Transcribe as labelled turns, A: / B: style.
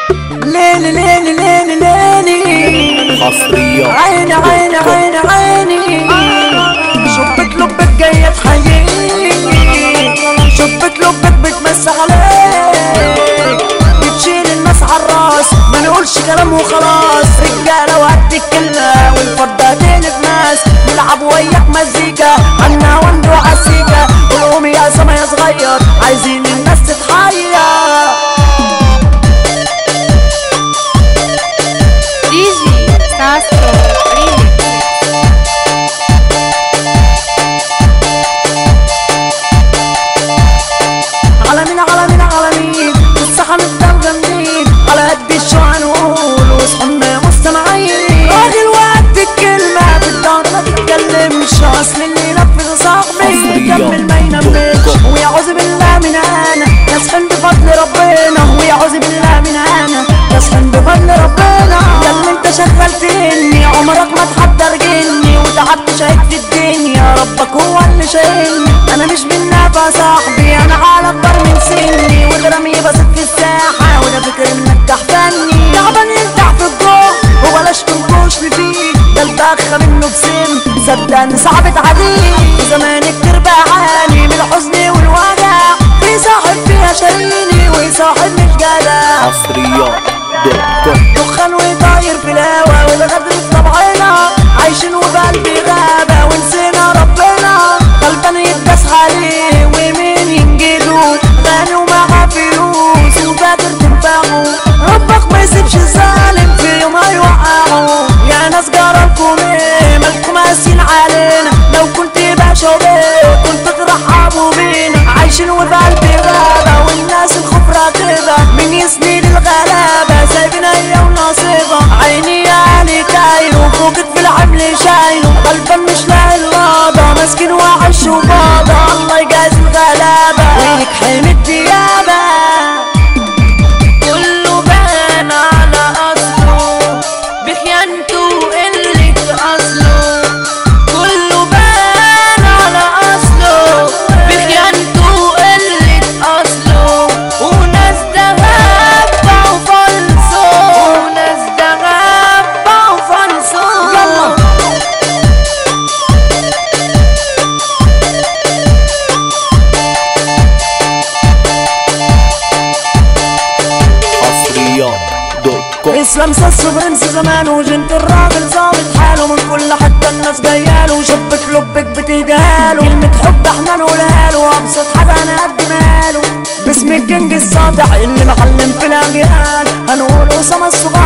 A: ليلي ليلي ليلي ليلي
B: حصريات
A: عيني عيني عيني عيني شبك لبك جاية تحييني شبك لبك بتمس عليك بتشيل الناس عالراس ما نقولش كلام وخلاص رجالة وقت الكلمة والفضة تقلب ناس نلعب وياك مزيكا عنا وندو عالسيكا قولهم يا سما يا صغير عايزين الناس تتحير
C: Digi Sasso Remix
A: على مين على مين على مين لسه هنفضل جامدين على قد الشو هنقول وصحنا مستمعين راجل وقت الكلمة في الدار ما تتكلمش اصل اللي ينفذ صاحبي يكمل ما ينمش ويعوذ بالله من انا يسخن بفضل ربنا ويعوذ بالله من انا يسخن بفضل ربنا يا اللي انت شغلتني عمرك ما تحضر جني وتعبت شهيد في الدنيا ربك هو اللي شايلني انا مش بالنافع يا صاحبي انا على اكبر من سني ودرامي بسيط في الساحه وده فكر انك تحتني تعبان يفتح في الجوع وبلاش تنكش لي فيه ده البخه منه بسن صدقني صعبت عليه زمان كتير بعاني من الحزن والوجع في صاحب فيها شاريني وصاحب مش جدع
B: حصريات دوت كوم
A: دخان وطاير في الهوا والغدر في طبعنا عايشين وبقلبي غابة ونسينا ربنا غلبان يتداس عليه ومين ينجدوا غني ومعاه فلوس وفاكر تنفعه ربك ما يسيبش الظالم في يوم هيوقعه يا ناس جرالكم ايه مالكم قاسين علينا لو كنت باشا وبيه كنت ترحبوا بينا عايشين وبقلبي غابة والناس الخفرة كده من يسند الغلابة سايبنا هي ونصيبة عيني يا علي كايلو فوقت في العمل شايلو غلبان مش لاقي الغابة مسكين وعش وبابا الله يجازي الغلابة وينك حلم الديابة
C: كله بان على أصله بخيانته وقلة أصله كله بان على أصله بخيانته وقلة أصله وناس ده غابة وفلسه وناس ده غابة وفلسه
A: يلا
B: حصريات دوت كوم
A: اسلام ساسو برنس زمان وجنت الراجل ظابط حاله من كل حتة الناس جاياله شبك لبك بتيجاله كلمة حب احنا نقولها له ابسط حاجة انا قدمها له باسم الكينج الساطع اللي معلم في الاجيال هنقول اسامة الصغير